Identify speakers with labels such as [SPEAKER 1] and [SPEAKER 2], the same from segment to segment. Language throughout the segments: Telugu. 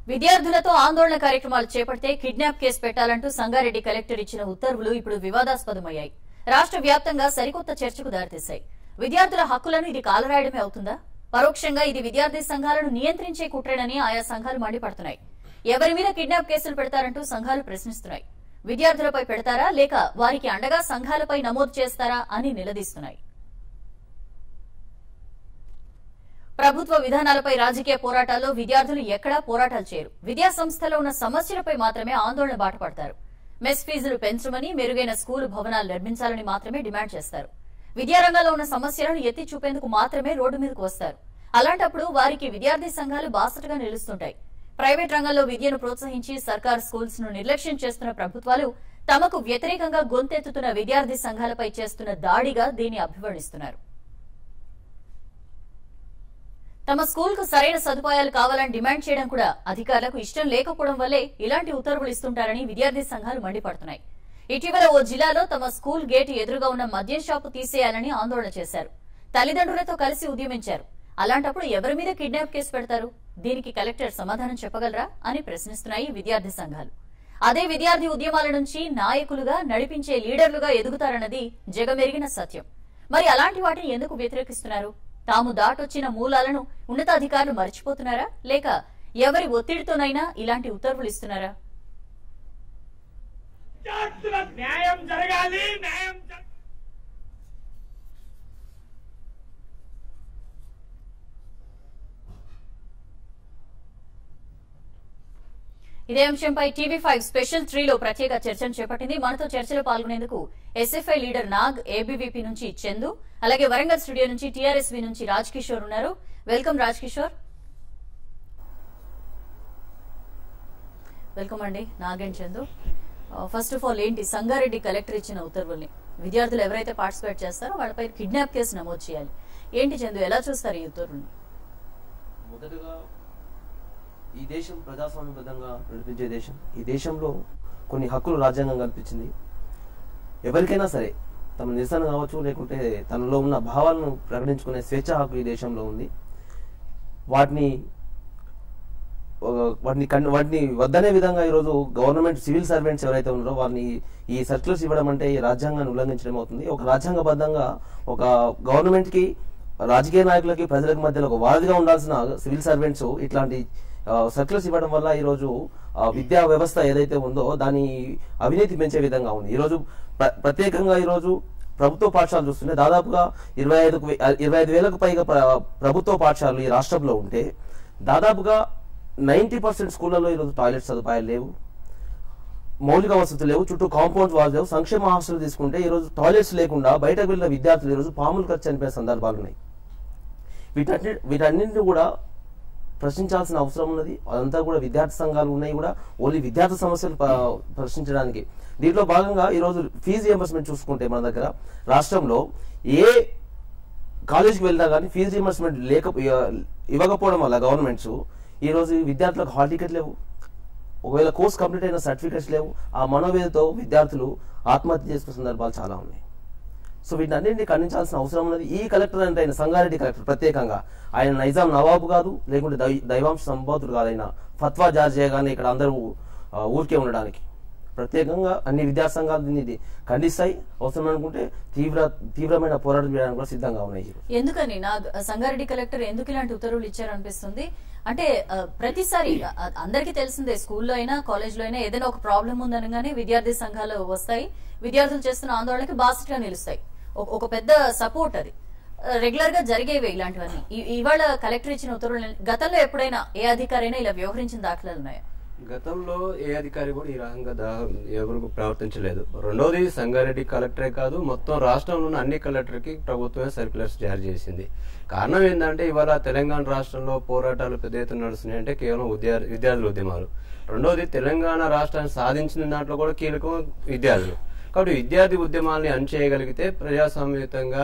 [SPEAKER 1] విద్యార్థులతో ఆందోళన కార్యక్రమాలు చేపడితే కిడ్నాప్ కేసు పెట్టాలంటూ సంగారెడ్డి కలెక్టర్ ఇచ్చిన ఉత్తర్వులు ఇప్పుడు వివాదాస్పదమయ్యాయి రాష్ట్ర వ్యాప్తంగా సరికొత్త చర్చకు దారితీశాయి విద్యార్థుల హక్కులను ఇది కాలరాయడమే అవుతుందా పరోక్షంగా ఇది విద్యార్థి సంఘాలను నియంత్రించే కుట్రేనని ఆయా సంఘాలు మండిపడుతున్నాయి ఎవరి మీద కిడ్నాప్ కేసులు పెడతారంటూ సంఘాలు ప్రశ్నిస్తున్నాయి విద్యార్థులపై పెడతారా లేక వారికి అండగా సంఘాలపై నమోదు చేస్తారా అని నిలదీస్తున్నాయి ప్రభుత్వ విధానాలపై రాజకీయ పోరాటాల్లో విద్యార్థులు ఎక్కడా పోరాటాలు చేయరు విద్యా సంస్థలో ఉన్న సమస్యలపై మాత్రమే ఆందోళన బాటపడతారు మెస్ ఫీజులు పెంచమని మెరుగైన స్కూలు భవనాలు నిర్మించాలని మాత్రమే డిమాండ్ చేస్తారు విద్యారంగంలో ఉన్న సమస్యలను ఎత్తి చూపేందుకు మాత్రమే రోడ్డు మీదకు వస్తారు అలాంటప్పుడు వారికి విద్యార్థి సంఘాలు బాసటగా నిలుస్తుంటాయి ప్రైవేట్ రంగంలో విద్యను ప్రోత్సహించి సర్కార్ స్కూల్స్ ను నిర్లక్ష్యం చేస్తున్న ప్రభుత్వాలు తమకు వ్యతిరేకంగా గొంతెత్తుతున్న విద్యార్థి సంఘాలపై చేస్తున్న దాడిగా దీన్ని అభివర్ణిస్తున్నారు తమ స్కూల్ కు సరైన సదుపాయాలు కావాలని డిమాండ్ చేయడం కూడా అధికారులకు ఇష్టం లేకపోవడం వల్లే ఇలాంటి ఉత్తర్వులు ఇస్తుంటారని విద్యార్థి సంఘాలు మండిపడుతున్నాయి ఇటీవల ఓ జిల్లాలో తమ స్కూల్ గేటు ఎదురుగా ఉన్న మద్యం షాపు తీసేయాలని ఆందోళన చేశారు తల్లిదండ్రులతో కలిసి ఉద్యమించారు అలాంటప్పుడు ఎవరి మీద కిడ్నాప్ కేసు పెడతారు దీనికి కలెక్టర్ సమాధానం చెప్పగలరా అని ప్రశ్నిస్తున్నాయి విద్యార్థి సంఘాలు అదే విద్యార్థి ఉద్యమాల నుంచి నాయకులుగా నడిపించే లీడర్లుగా ఎదుగుతారన్నది జగమెరిగిన సత్యం మరి అలాంటి వాటిని ఎందుకు వ్యతిరేకిస్తున్నారు తాము దాటొచ్చిన మూలాలను ఉన్నతాధికారులు మర్చిపోతున్నారా లేక ఎవరి ఒత్తిడితోనైనా ఇలాంటి ఉత్తర్వులు ఇస్తున్నారా
[SPEAKER 2] విద్యార్థులకు న్యాయం జరగాలి న్యాయం జరగాలి
[SPEAKER 1] ఇదే అంశంపై టీవీ ఫైవ్ స్పెషల్ త్రీలో ప్రత్యేక చర్చను చేపట్టింది మనతో చర్చలో పాల్గొనేందుకు ఎస్ఎఫ్ఐ లీడర్ నాగ్ ఏబీవీపీ నుంచి చందు అలాగే వరంగల్ స్టూడియో నుంచి టీఆర్ఎస్వి నుంచి రాజ్ కిషోర్ ఉన్నారు వెల్కమ్ రాజ్ కిషోర్ వెల్కమ్ అండి Nag and Chandu first of all ఏంటి సంగారెడ్డి కలెక్టర్ ఇచ్చిన ఉత్తర్వుల్ని విద్యార్థులు ఎవరైతే పార్టిసిపేట్ చేస్తారో వాళ్ళపై కిడ్నాప్ కేసు నమోదు చేయాలి ఏంటి చందు ఎలా చూస్తారు ఈ ఉత్తర్వుల్ని
[SPEAKER 3] మొదటగా ఈ దేశం ప్రజాస్వామ్యబద్ధంగా నడిపించే దేశం ఈ దేశంలో కొన్ని హక్కులు రాజ్యాంగం కల్పించింది ఎవరికైనా సరే తమ నిరసన కావచ్చు లేకుంటే తనలో ఉన్న భావాలను ప్రకటించుకునే స్వేచ్ఛ హక్కు ఈ దేశంలో ఉంది వాటిని ఆ, వాటిని కన్- వాటిని వద్దనే విధంగా ఈరోజు గవర్నమెంట్ సివిల్ సర్వెంట్స్ ఎవరైతే ఉన్నారో వారిని ఈ సర్క్యులర్స్ ఇవ్వడం అంటే ఈ రాజ్యాంగాన్ని ఉల్లంఘించడం అవుతుంది ఒక రాజ్యాంగబద్ధంగా ఒక గవర్నమెంట్ కి రాజకీయ నాయకులకి ప్రజలకు మధ్యలో ఒక వారధిగా ఉండాల్సిన సివిల్ సర్వెంట్స్ ఇట్లాంటి సర్క్యులర్స్ ఇవ్వడం వల్ల ఈరోజు ఆ, విద్యా వ్యవస్థ ఏదైతే ఉందో దాని అవినీతి పెంచే విధంగా ఉంది ఈరోజు ప్ర- ప్రత్యేకంగా ఈరోజు ప్రభుత్వ పాఠశాలలు చూస్తుంటే దాదాపుగా ఇరవై ఐదు ఇరవై ఐదు వేలకు పైగా ప్ర- ప్రభుత్వ పాఠశాలలు ఈ రాష్ట్రంలో ఉంటే దాదాపుగా నైంటీ పర్సెంట్ స్కూళ్ళలో ఈరోజు టాయిలెట్ సదుపాయాలు లేవు మౌలిక వసతులు లేవు చుట్టూ కాంపౌండ్ వాల్స్ లేవు సంక్షేమ హాస్టల్ తీసుకుంటే ఈరోజు టాయిలెట్స్ లేకుండా బయటకు వెళ్ళిన విద్యార్థులు ఈరోజు పాములు ఖర్చు చనిపోయే సందర్భాలు ఉన్నాయి వీటన్ని వీటన్నింటిని కూడా ప్రశ్నించాల్సిన అవసరం ఉన్నది అదంతా కూడా విద్యార్థి సంఘాలు ఉన్నాయి కూడా ఓన్లీ విద్యార్థి సమస్యలు ప- ప్రశ్నించడానికి దీంట్లో భాగంగా ఈరోజు ఫీజు రియంబర్స్మెంట్ చూసుకుంటే మన దగ్గర రాష్ట్రంలో ఏ కాలేజీకి వెళ్ళినా కానీ ఫీజు రియంబర్స్మెంట్ లేక ఇవ్వకపోవడం వల్ల గవర్నమెంట్స్ ఈ రోజు విద్యార్థులకు హాల్ టికెట్ లేవు ఒకవేళ కోర్స్ కంప్లీట్ అయిన సర్టిఫికెట్స్ లేవు ఆ మనోవేదతో విద్యార్థులు ఆత్మహత్య చేసుకునే సందర్భాలు చాలా ఉన్నాయి సో వీటన్నింటినీ ఖండించాల్సిన అవసరం ఉన్నది ఈ కలెక్టర్ అంటే ఆయన సంగారెడ్డి కలెక్టర్ ప్రత్యేకంగా ఆయన నైజాం నవాబు కాదు లేకుంటే దై దైవాంశ సంబోధుడు కాదు ఆయన ఫత్వా జారీ చేయగానే ఇక్కడ అందరూ ఆ, ఊరికే ఉండడానికి ప్రత్యేకంగా అన్ని విద్యా సంఘాలు దీన్ని ఇది ఖండిస్తాయి అవసరం అనుకుంటే తీవ్ర తీవ్రమైన పోరాటం చేయడానికి కూడా సిద్ధంగా ఉన్నాయి
[SPEAKER 1] ఎందుకని నా సంగారెడ్డి కలెక్టర్ ఎందుకు ఇలాంటి ఉత్తర్వులు ఇచ్చారనిపిస్తుంది అంటే ఆ, ప్రతిసారి ఆ, అందరికీ తెలిసిందే స్కూల్లో అయినా కాలేజ్ లో అయినా ఏదైనా ఒక ప్రాబ్లం ఉందనగానే విద్యార్థి సంఘాలు వస్తాయి విద్యార్థులు చేస్తున్న ఆందోళనకి బాసిట్గా నిలుస్తాయి ఒక- ఒక పెద్ద సపోర్ట్ అది రెగ్యులర్ గా జరిగేవి ఇలాంటివన్నీ ఈ- ఇవాళ కలెక్టర్ ఇచ్చిన ఉత్తర్వులు గతంలో ఎప్పుడైనా ఏ అధికారైనా ఇలా వ్యవహరించిన దాఖలాలు ఉన్నాయా
[SPEAKER 4] గతంలో ఏ అధికారి కూడా ఈ రకంగా దా- ఎవరు ప్రవర్తించలేదు రెండోది సంగారెడ్డి కలెక్టరే కాదు మొత్తం రాష్ట్రంలో ఉన్న అన్ని కలెక్టర్కి ప్రభుత్వమే సర్క్యులర్స్ జారీ చేసింది కారణం ఏంటంటే ఇవాళ తెలంగాణ రాష్ట్రంలో పోరాటాలు పెద్ద ఎత్తున నడుస్తున్నాయి అంటే కేవలం విద్యార్థి విద్యార్థుల ఉద్యమాలు రెండోది తెలంగాణ రాష్ట్రాన్ని సాధించిన దాంట్లో కూడా కీలకం విద్యార్థులు కాబట్టి విద్యార్థి ఉద్యమాల్ని అణచేయగలిగితే ప్రజాస్వామ్యయుతంగా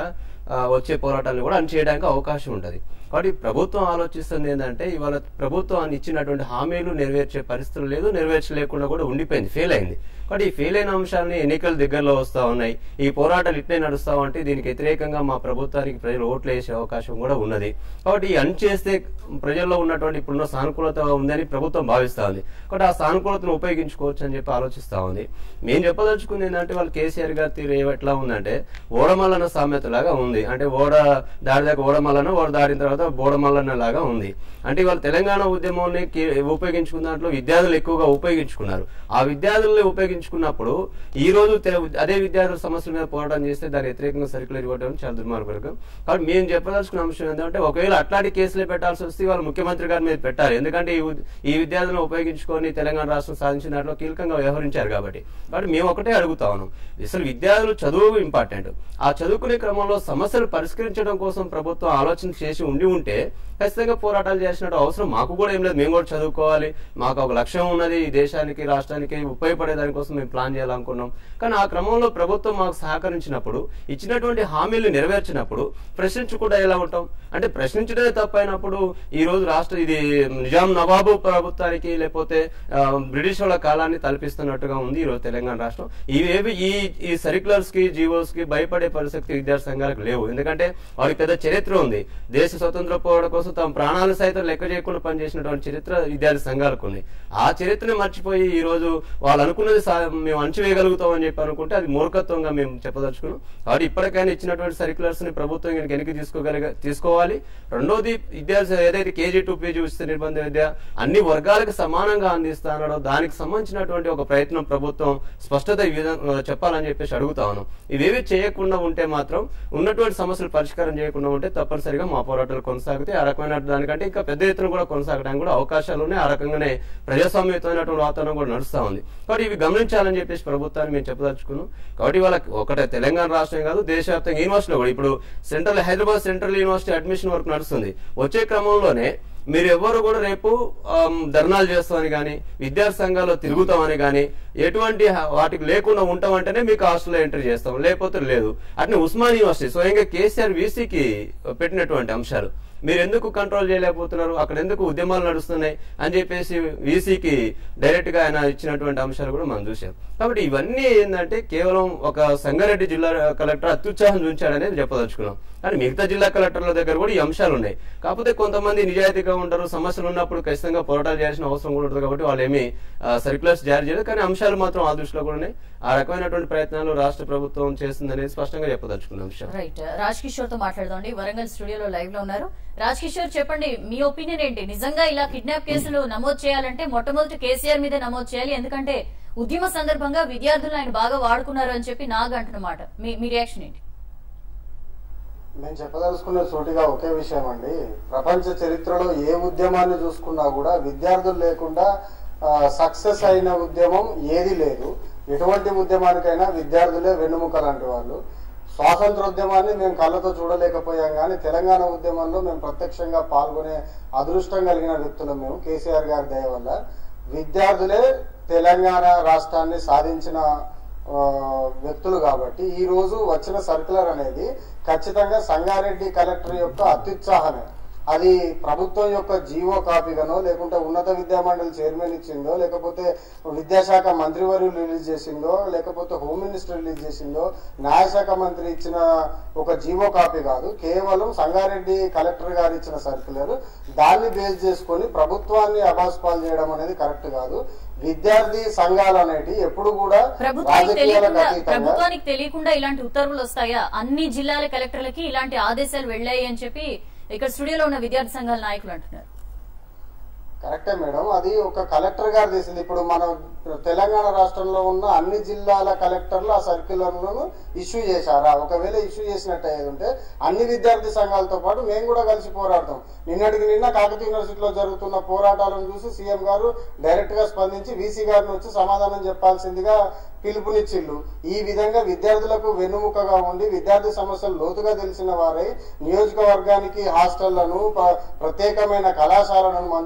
[SPEAKER 4] ఆ, వచ్చే పోరాటాలను కూడా అణచివేయడానికి అవకాశం ఉంటుంది కాబట్టి ప్రభుత్వం ఆలోచిస్తుంది ఏంటంటే ఇవాళ ప్రభుత్వం ఇచ్చినటువంటి హామీలు నెరవేర్చే పరిస్థితులు లేదు నెరవేర్చలేకుండా కూడా ఉండిపోయింది ఫెయిల్ అయింది కాబట్టి ఈ ఫెయిల్ అయిన అంశాలని ఎన్నికలు దగ్గరలో వస్తా ఉన్నాయి ఈ పోరాటాలు ఇట్లే నడుస్తా ఉంటే దీనికి వ్యతిరేకంగా మా ప్రభుత్వానికి ప్రజలు ఓట్లు వేసే అవకాశం కూడా ఉన్నది కాబట్టి ఈ అన్ చేస్తే ప్రజల్లో ఉన్నటువంటి ఇప్పుడున్న సానుకూలత ఉందని ప్రభుత్వం భావిస్తా ఉంది కాబట్టి ఆ సానుకూలతను ఉపయోగించుకోవచ్చు అని చెప్పి ఆలోచిస్తా ఉంది మేము చెప్పదలుచుకుంది ఏంటంటే వాళ్ళు కేసీఆర్ గారి తీరు ఏ- ఎట్లా ఉందంటే ఓడమల్లన సామెత లాగా ఉంది అంటే ఓడ దాడి దాకా ఓడమల్లన ఓడ దాడిన తర్వాత బోడమల్లన లాగా ఉంది అంటే వాళ్ళు తెలంగాణ ఉద్యమాన్ని కే- ఉపయోగించుకున్న దాంట్లో విద్యార్థులు ఎక్కువగా ఉపయోగించుకున్నారు ఆ విద్యార్థుల్ని ఉపయోగించుకున్నప్పుడు ఈ రోజు తె- అదే విద్యార్థుల సమస్యల మీద పోరాటం చేస్తే దాని వ్యతిరేకంగా సర్కులర్ ఇవ్వడం చాలా దుర్మార్గం కాబట్టి మేము చెప్పదలుచుకున్న అంశం ఏంటంటే ఒకవేళ అట్లాంటి కేసులే పెట్టాల్సి వస్తే వాళ్ళు ముఖ్యమంత్రి గారి మీద పెట్టాలి ఎందుకంటే ఈ ఉద్- ఈ విద్యార్థులను ఉపయోగించుకొని తెలంగాణ రాష్ట్రం సాధించిన దాంట్లో కీలకంగా వ్యవహరించారు కాబట్టి కాబట్టి మేము ఒకటే అడుగుతా ఉన్నాం అసలు విద్యార్థులు చదువు ఇంపార్టెంట్ ఆ చదువుకునే క్రమంలో సమస్యలు పరిష్కరించడం కోసం ప్రభుత్వం ఆలోచన చేసి ఉండి ఉంటే ఖచ్చితంగా పోరాటాలు చేసినట్టు అవసరం మాకు కూడా ఏం లేదు మేము కూడా చదువుకోవాలి మాకు ఒక లక్ష్యం ఉన్నది ఈ దేశానికి రాష్ట్రానికి ఉపయోగపడే దానికోసం మేము ప్లాన్ చేయాలనుకున్నాం కానీ ఆ క్రమంలో ప్రభుత్వం మాకు సహకరించినప్పుడు ఇచ్చినటువంటి హామీలు నెరవేర్చినప్పుడు ప్రశ్నించకుండా ఎలా ఉంటాం అంటే ప్రశ్నించడమే తప్పైనప్పుడు ఈ రోజు రాష్ట్ర ఇది నిజాం నవాబు ప్రభుత్వానికి లేకపోతే ఆ, బ్రిటిష్ వాళ్ళ కాలాన్ని తలపిస్తున్నట్టుగా ఉంది ఈ రోజు తెలంగాణ రాష్ట్రం ఇవేవి ఈ ఈ సర్క్యులర్స్ కి జీవోస్ కి భయపడే పరిస్థితి విద్యార్థి సంఘాలకు లేవు ఎందుకంటే వారికి పెద్ద చరిత్ర ఉంది దేశ స్వతంత్ర పోరాటం కోసం తమ ప్రాణాలు సైతం లెక్క చేయకుండా పనిచేసినటువంటి చరిత్ర విద్యార్థి సంఘాలకు ఉంది ఆ చరిత్రని మర్చిపోయి ఈ రోజు వాళ్ళు అనుకున్నది సా- మేము అణచివేయగలుగుతాం అని చెప్పి అనుకుంటే అది మూర్ఖత్వంగా మేము చెప్పదలుచుకున్నాం కాబట్టి ఇప్పటికైనా ఇచ్చినటువంటి సర్క్యులర్స్ ని ప్రభుత్వం కనుక వెనక్కి తీసుకోగలిగ తీసుకోవాలి రెండోది విద్యార్థి ఏదైతే కేజీ టు పీజీ ఉచిత నిర్బంధ విద్య అన్ని వర్గాలకు సమానంగా అందిస్తా అన్నాడో దానికి సంబంధించినటువంటి ఒక ప్రయత్నం ప్రభుత్వం స్పష్టత ఈ విధంగా చెప్పాలని చెప్పేసి అడుగుతా ఉన్నాం ఇవేవి చేయకుండా ఉంటే మాత్రం ఉన్నటువంటి సమస్యలు పరిష్కారం చేయకుండా ఉంటే తప్పనిసరిగా మా పోరాటాలు కొనసాగితే ఆ రకమైన దానికంటే ఇంకా పెద్ద ఎత్తున కూడా కొనసాగడానికి కూడా అవకాశాలు ఉన్నాయి ఆ రకంగానే ప్రజాస్వామ్యమైనటువంటి వాతావరణం కూడా నడుస్తా ఉంది కాబట్టి ఇవి గమనించాలని చెప్పేసి ప్రభుత్వాన్ని మేము చెప్పదలుచుకున్నాం కాబట్టి వాళ్ళకి ఒకటే తెలంగాణ రాష్ట్రం కాదు దేశవ్యాప్తంగా యూనివర్సిటీలో కూడా ఇప్పుడు central Hyderabad central university admission work నడుస్తుంది వచ్చే క్రమంలోనే మీరు ఎవరు కూడా రేపు ఆమ్, ధర్నాలు చేస్తామని కానీ విద్యార్థి సంఘాల్లో తిరుగుతామని కానీ ఎటువంటి హ- వాటికి లేకుండా ఉంటామంటేనే మీకు హాస్టల్లో ఎంట్రీ చేస్తాం లేకపోతే లేదు అట్నే ఉస్మాన్ యూనివర్సిటీ స్వయంగా కేసీఆర్ వీసీకి పెట్టినటువంటి అంశాలు మీరు ఎందుకు కంట్రోల్ చేయలేకపోతున్నారు అక్కడ ఎందుకు ఉద్యమాలు నడుస్తున్నాయి అని చెప్పేసి వీసీకి డైరెక్ట్ గా ఆయన ఇచ్చినటువంటి అంశాలు కూడా మనం చూసాం కాబట్టి ఇవన్నీ ఏంటంటే కేవలం ఒక సంగారెడ్డి జిల్లా కలెక్టర్ అత్యుత్సాహం చూపించాడనేది చెప్పదలుచుకున్నాం కానీ మిగతా జిల్లా కలెక్టర్ల దగ్గర కూడా ఈ అంశాలు ఉన్నాయి కాకపోతే కొంతమంది నిజాయితీగా ఉంటారు సమస్యలు ఉన్నప్పుడు ఖచ్చితంగా పోరాటాలు చేయాల్సిన అవసరం కూడా ఉంటుంది కాబట్టి వాళ్ళు ఏమి సర్క్యులర్స్ జారీ చేయలేదు కానీ అంశాలు మాత్రం ఆ దృష్టిలో కూడా ఉన్నాయి ఆ రకమైనటువంటి ప్రయత్నాలు రాష్ట్ర ప్రభుత్వం చేస్తుందనేది స్పష్టంగా చెప్పదలుచుకున్న అంశం
[SPEAKER 1] రైట్ రాజ్ కిషోర్ తో మాట్లాడదామండి వరంగల్ స్టూడియోలో లైవ్ లో ఉన్నారు రాజ్ కిషోర్ చెప్పండి మీ ఒపీనియన్ ఏంటి నిజంగా ఇలా కిడ్నాప్ కేసులు నమోదు చేయాలంటే మొట్టమొదటి కేసీఆర్ మీదే నమోదు చేయాలి ఎందుకంటే ఉద్యమ సందర్భంగా విద్యార్థులు ఆయన బాగా వాడుకున్నారు అని చెప్పి నాగ్ అంటున్నమాట మీ మీ రియాక్షన్ ఏంటి
[SPEAKER 5] నేను చెప్పదలుచుకున్న సూటిగా ఒకే విషయం అండి ప్రపంచ చరిత్రలో ఏ ఉద్యమాన్ని చూసుకున్నా కూడా విద్యార్థులు లేకుండా సక్సెస్ అయిన ఉద్యమం ఏది లేదు ఎటువంటి ఉద్యమానికైనా విద్యార్థులే వెన్నుముక లాంటి వాళ్ళు స్వాతంత్రోద్యమాన్ని మేము కళ్ళతో చూడలేకపోయాం కానీ తెలంగాణ ఉద్యమంలో మేము ప్రత్యక్షంగా పాల్గొనే అదృష్టం కలిగిన వ్యక్తులం మేము కేసీఆర్ గారి దయ వల్ల విద్యార్థులే తెలంగాణ రాష్ట్రాన్ని సాధించిన ఆ, వ్యక్తులు కాబట్టి ఈ రోజు వచ్చిన సర్కులర్ అనేది ఖచ్చితంగా సంగారెడ్డి కలెక్టర్ యొక్క అత్యుత్సాహమే అది ప్రభుత్వం యొక్క జీవో కాపీగానో లేకుంటే ఉన్నత విద్యా మండలి చైర్మన్ ఇచ్చిందో లేకపోతే విద్యాశాఖ మంత్రివర్యులు రిలీజ్ చేసిందో లేకపోతే హోమ్ మినిస్టర్ రిలీజ్ చేసిందో న్యాయశాఖ మంత్రి ఇచ్చిన ఒక జీవో కాపీ కాదు కేవలం సంగారెడ్డి కలెక్టర్ గారు ఇచ్చిన సర్క్యులర్ దాన్ని బేస్ చేసుకొని ప్రభుత్వాన్ని అబాస్పాలు చేయడం అనేది కరెక్ట్ కాదు విద్యార్థి సంఘాలు అనేటి ఎప్పుడు కూడా
[SPEAKER 1] ప్రభుత్వానికి
[SPEAKER 5] రాజకీయాలకు
[SPEAKER 1] తెలియకుండా
[SPEAKER 5] అతీతంగా
[SPEAKER 1] ప్రభుత్వానికి తెలియకుండా ఇలాంటి ఉత్తర్వులు వస్తాయా అన్ని జిల్లాల కలెక్టర్లకి ఇలాంటి ఆదేశాలు వెళ్ళాయి అని చెప్పి ఇక్కడ స్టూడియోలో ఉన్న విద్యార్థి సంఘాల నాయకులు అంటున్నారు
[SPEAKER 5] కరెక్టే మేడం అది ఒక కలెక్టర్ గారు తీసింది ఇప్పుడు మన తెలంగాణ రాష్ట్రంలో ఉన్న అన్ని జిల్లాల కలెక్టర్లు ఆ సర్క్యులర్లను ఇష్యూ చేశారా ఒకవేళ ఇష్యూ చేసినట్టు అయ్యేది ఉంటే అన్ని విద్యార్థి సంఘాలతో పాటు మేము కూడా కలిసి పోరాడతాం నిన్నటికి నిన్న కాకతీయ యూనివర్సిటీలో జరుగుతున్న పోరాటాలను చూసి సీఎం గారు డైరెక్ట్ గా స్పందించి వీసీ గారిని వచ్చి సమాధానం చెప్పాల్సిందిగా పిలుపునిచ్చిల్లు ఈ విధంగా విద్యార్థులకు వెన్నుముకగా ఉండి విద్యార్థి సమస్యలు లోతుగా తెలిసిన వారై నియోజకవర్గానికి హాస్టళ్లను ప్ర- ప్రత్యేకమైన కళాశాలను మంజూరు చేసుకుంటూ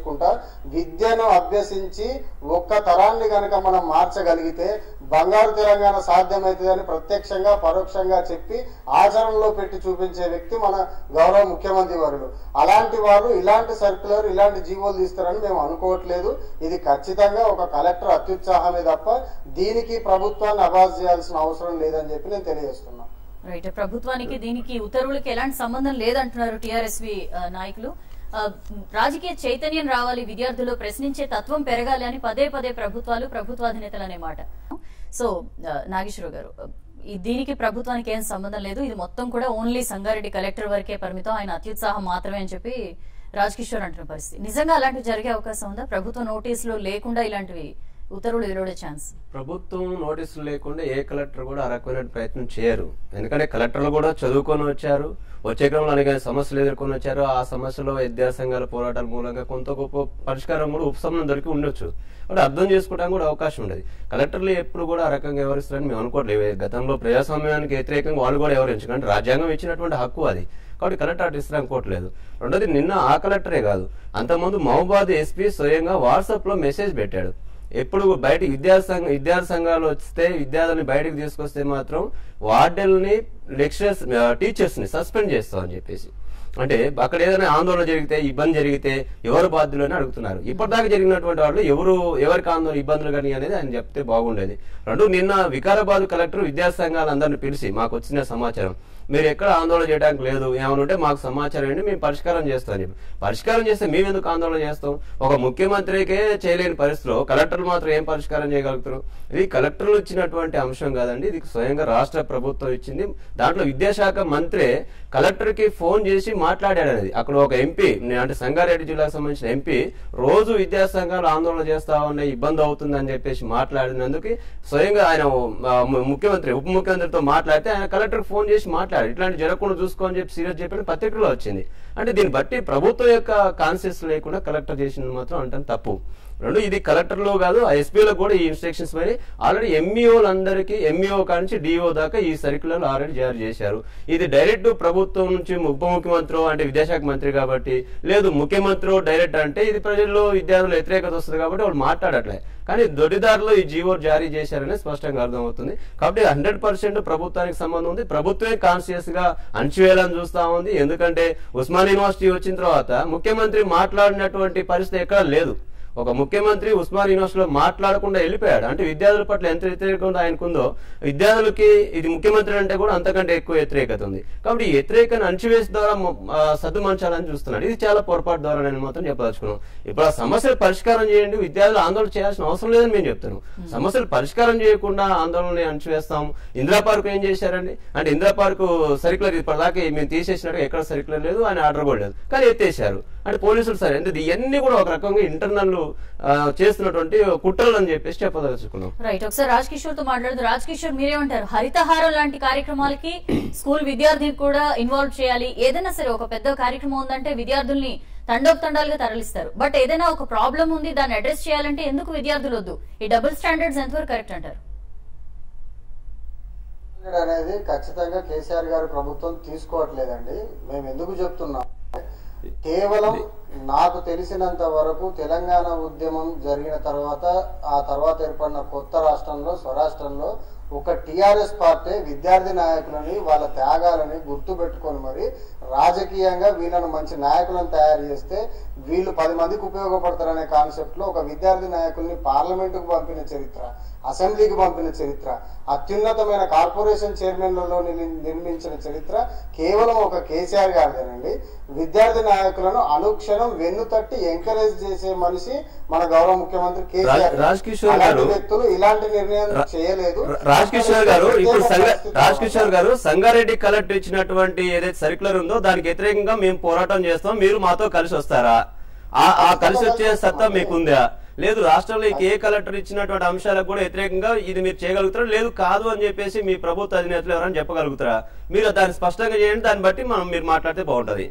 [SPEAKER 5] చేసుకుంటా విద్యను అభ్యసించి ఒక్క తరాన్ని గనక మనం మార్చగలిగితే బంగారు తెలంగాణ సాధ్యమవుతుందని ప్రత్యక్షంగా పరోక్షంగా చెప్పి ఆచరణలో పెట్టి చూపించే వ్యక్తి మన గౌరవ ముఖ్యమంత్రి వర్యులు అలాంటి వారు ఇలాంటి సర్క్యులర్ ఇలాంటి జీవోలు తీస్తారని మేము అనుకోవట్లేదు ఇది ఖచ్చితంగా ఒక కలెక్టర్ అత్యుత్సాహమే తప్ప దీనికి ప్రభుత్వాన్ని అబాజ్ చేయాల్సిన అవసరం లేదని చెప్పి నేను తెలియజేస్తున్నా
[SPEAKER 1] రైట్ ప్రభుత్వానికి దీనికి ఉత్తర్వులకి ఎలాంటి సంబంధం లేదంటున్నారు టిఆర్ఎస్వి నాయకులు ఆ, రాజకీయ చైతన్యం రావాలి విద్యార్థులు ప్రశ్నించే తత్వం పెరగాలి అని పదే పదే ప్రభుత్వాలు ప్రభుత్వాధినేతలు అనే మాట సో ఆ, నాగేశ్వరరావు గారు ఈ దీనికి ప్రభుత్వానికి ఏం సంబంధం లేదు ఇది మొత్తం కూడా ఓన్లీ సంగారెడ్డి కలెక్టర్ వరకే పరిమితం ఆయన అత్యుత్సాహం మాత్రమే అని చెప్పి రాజ్ కిషోర్ అంటున్న పరిస్థితి నిజంగా అలాంటివి జరిగే అవకాశం ఉందా ప్రభుత్వ నోటీసులు లేకుండా ఇలాంటివి ఉత్తర్వులు వెలువడే ఛాన్స్
[SPEAKER 4] ప్రభుత్వం నోటీసులు లేకుండా ఏ కలెక్టర్ కూడా ఆ రకమైన ప్రయత్నం చేయరు ఎందుకంటే కలెక్టర్లు కూడా చదువుకొని వచ్చారు వచ్చే క్రమంలో అనేక సమస్యలు ఎదుర్కొని వచ్చారు ఆ సమస్యలో విద్యా సంఘాల పోరాటాల మూలంగా కొంత గొప్ప పరిష్కారం కూడా ఉపశమనం దొరికి ఉండొచ్చు అంటే అర్థం చేసుకోవడానికి కూడా అవకాశం ఉండదు కలెక్టర్లు ఎప్పుడు కూడా ఆ రకంగా వ్యవహరిస్తారని మేము అనుకోవట్లేదు గతంలో ప్రజాస్వామ్యానికి వ్యతిరేకంగా వాళ్ళు కూడా వ్యవహరించారు అంటే రాజ్యాంగం ఇచ్చినటువంటి హక్కు అది కాబట్టి కలెక్టర్ అటు ఇస్తారు అనుకోవట్లేదు రెండోది నిన్న ఆ కలెక్టరే కాదు అంతకుముందు మహబాద్ ఎస్పీ స్వయంగా వాట్సాప్ లో మెసేజ్ పెట్టాడు ఎప్పుడు బయట విద్యార్థి సంఘ విద్యార్థి సంఘాలు వస్తే విద్యార్థుల్ని బయటకు తీసుకొస్తే మాత్రం వార్డెల్ని లెక్చరర్స్ టీచర్స్ ని సస్పెండ్ చేస్తామని చెప్పేసి అంటే అక్కడ ఏదైనా ఆందోళన జరిగితే ఇబ్బంది జరిగితే ఎవరు బాధ్యులు అని అడుగుతున్నారు ఇప్పటిదాకా జరిగినటువంటి వాళ్ళు ఎవరు ఎవరికి ఆందోళన ఇబ్బందులు కానీ అనేది ఆయన చెప్తే బాగుండేది రెండు నిన్న వికారాబాద్ కలెక్టర్ విద్యార్థి సంఘాలందరినీ పిలిచి మాకు వచ్చిన సమాచారం మీరు ఎక్కడ ఆందోళన చేయడానికి లేదు ఏమైనా ఉంటే మాకు సమాచారం ఏంటి మేము పరిష్కారం చేస్తాం చెప్పి పరిష్కారం చేస్తే మేము ఎందుకు ఆందోళన చేస్తాం ఒక ముఖ్యమంత్రికే చేయలేని పరిస్థితిలో కలెక్టర్లు మాత్రం ఏం పరిష్కారం చేయగలుగుతారు ఇది కలెక్టర్లు ఇచ్చినటువంటి అంశం కాదండి ఇది స్వయంగా రాష్ట్ర ప్రభుత్వం ఇచ్చింది దాంట్లో విద్యాశాఖ మంత్రే కలెక్టర్ కి ఫోన్ చేసి మాట్లాడాడు అనేది అక్కడ ఒక ఎంపీ అంటే సంగారెడ్డి జిల్లాకు సంబంధించిన ఎంపీ రోజు విద్యా సంఘాలు ఆందోళన చేస్తా ఉన్నాయి ఇబ్బంది అవుతుంది అని చెప్పేసి మాట్లాడినందుకు స్వయంగా ఆయన ఆ, ము- ముఖ్యమంత్రి ఉప ముఖ్యమంత్రితో మాట్లాడితే ఆయన కలెక్టర్ ఫోన్ చేసి మాట్లాడారు ఇట్లాంటి జరగకుండా చూసుకో అని చెప్పి సీరియస్ చెప్పిన పత్రికలో వచ్చింది అంటే దీన్ని బట్టి ప్రభుత్వం యొక్క కాన్షియస్ లేకుండా కలెక్టర్ చేసింది మాత్రం అంటే తప్పు రెండు ఇది కలెక్టర్లో కాదు ఆ ఎస్పీలకు కూడా ఈ ఇన్స్ట్రక్షన్స్ పై ఆల్రెడీ ఎంఈఓలందరికీ ఎంఈఓ కానించి డిఓ దాకా ఈ సర్క్యులర్ ఆల్రెడీ జారీ చేశారు ఇది డైరెక్ట్ ప్రభుత్వం నుంచి ఉప ముఖ్యమంత్రి అంటే విద్యాశాఖ మంత్రి కాబట్టి లేదు ముఖ్యమంత్రి డైరెక్ట్ అంటే ఇది ప్రజల్లో విద్యార్థులు వ్యతిరేకత వస్తుంది కాబట్టి వాళ్ళు మాట్లాడట్లే కానీ దొడిదారిలో ఈ జీవో జారీ చేశారని స్పష్టంగా అర్థమవుతుంది కాబట్టి హండ్రెడ్ పర్సెంట్ ప్రభుత్వానికి సంబంధం ఉంది ప్రభుత్వమే కాన్షియస్ గా అణచివేయాలని చూస్తా ఉంది ఎందుకంటే ఉస్మాన్ యూనివర్సిటీ వచ్చిన తర్వాత ముఖ్యమంత్రి మాట్లాడినటువంటి పరిస్థితి ఎక్కడ లేదు ఒక ముఖ్యమంత్రి ఉస్మాన్ యూనివర్సిటీలో మాట్లాడకుండా వెళ్ళిపోయాడు అంటే విద్యార్థుల పట్ల ఎంత వ్యతిరేకత ఆయనకుందో విద్యార్థులకి ఇది ముఖ్యమంత్రి అంటే కూడా అంతకంటే ఎక్కువ వ్యతిరేకత ఉంది కాబట్టి ఈ వ్యతిరేకను అణచివేసి ద్వారా ము- ఆ, సద్దుమణచాలని చూస్తున్నాడు ఇది చాలా పొరపాటు ద్వారా నేను మాత్రం చెప్పదలుచుకున్నాం ఇప్పుడు ఆ సమస్యలు పరిష్కారం చేయండి విద్యార్థులు ఆందోళన చేయాల్సిన అవసరం లేదని మేము చెప్తున్నాం సమస్యలు పరిష్కారం చేయకుండా ఆందోళన అణచివేస్తాం ఇందిరా పార్క్ ఏం చేశారండి అంటే ఇందిరా పార్క్ సర్క్యులర్ ఇప్పటిదాకా మేము తీసేసినట్టు ఎక్కడ సర్క్యులర్ లేదు ఆయన ఆర్డర్ కూడా లేదు కానీ ఎత్తేసారు అంటే పోలీసులు సరే అంటే ఇవన్నీ కూడా ఒక రకంగా ఇంటర్నల్ చేస్తున్నటువంటి కుట్రలు అని చెప్పేసి చెప్పదలుచుకున్నాం
[SPEAKER 1] రైట్ ఒకసారి రాజ్ కిషోర్ తో మాట్లాడుతూ రాజ్ కిషోర్ మీరేమంటారు హరితహారం లాంటి కార్యక్రమాలకి స్కూల్ విద్యార్థిని కూడా ఇన్వాల్వ్ చేయాలి ఏదైనా సరే ఒక పెద్ద కార్యక్రమం ఉందంటే విద్యార్థుల్ని తండోపతండాలుగా తరలిస్తారు బట్ ఏదైనా ఒక ప్రాబ్లం ఉంది దాన్ని అడ్రస్ చేయాలంటే ఎందుకు విద్యార్థులు వద్దు ఈ డబుల్ స్టాండర్డ్స్ ఎంతవరకు కరెక్ట్ అంటారు
[SPEAKER 5] అనేది ఖచ్చితంగా కేసీఆర్ గారి ప్రభుత్వం తీసుకోవట్లేదండి మేము ఎందుకు చెప్తున్నాం కేవలం నాకు తెలిసినంత వరకు తెలంగాణ ఉద్యమం జరిగిన తర్వాత ఆ తర్వాత ఏర్పడిన కొత్త రాష్ట్రంలో స్వరాష్ట్రంలో ఒక టిఆర్ఎస్ పార్టీ విద్యార్థి నాయకులని వాళ్ళ త్యాగాలని గుర్తు పెట్టుకొని మరి రాజకీయంగా వీళ్ళను మంచి నాయకులను తయారు చేస్తే వీళ్ళు పది మందికి ఉపయోగపడతారనే కాన్సెప్ట్ లో ఒక విద్యార్థి నాయకుల్ని పార్లమెంటుకు పంపిన చరిత్ర అసెంబ్లీకి పంపిన చరిత్ర అత్యున్నతమైన కార్పొరేషన్ చైర్మన్లలో నిర్- నిర్మించిన చరిత్ర కేవలం ఒక కేసీఆర్ గారిదేనండి విద్యార్థి నాయకులను అనుక్షణం వెన్ను తట్టి ఎంకరేజ్ చేసే మనిషి మన గౌరవ ముఖ్యమంత్రి కేసీఆర్
[SPEAKER 4] రాజ్- రాజ్ కిషోర్
[SPEAKER 5] అలాంటి
[SPEAKER 4] గారు-
[SPEAKER 5] వ్యక్తులు ఇలాంటి నిర్ణయం
[SPEAKER 4] రా-
[SPEAKER 5] చేయలేదు
[SPEAKER 4] రాజ్ కిషోర్ గారు ఇప్పుడు సంగ
[SPEAKER 5] పరిస్థితుల్లో
[SPEAKER 4] రాజ్ కిషోర్ గారు సంగారెడ్డి కలెక్టర్ ఇచ్చినటువంటి ఏదైతే సర్క్యులర్ ఉందో దానికి వ్యతిరేకంగా మేము పోరాటం చేస్తాం మీరు మాతో కలిసి వస్తారా ఆ ఆ కలిసి వచ్చే సత్తా మీకుందా లేదు రాష్ట్రంలో ఏ కలెక్టర్ ఇచ్చినటువంటి అంశాలకు కూడా వ్యతిరేకంగా ఇది మీరు చేయగలుగుతారా లేదు కాదు అని చెప్పేసి మీ ప్రభుత్వ అధినేతలు ఎవరైనా చెప్పగలుగుతారా మీరు దాన్ని స్పష్టంగా చేయండి దాన్ని బట్టి మనం మీరు మాట్లాడితే బాగుంటది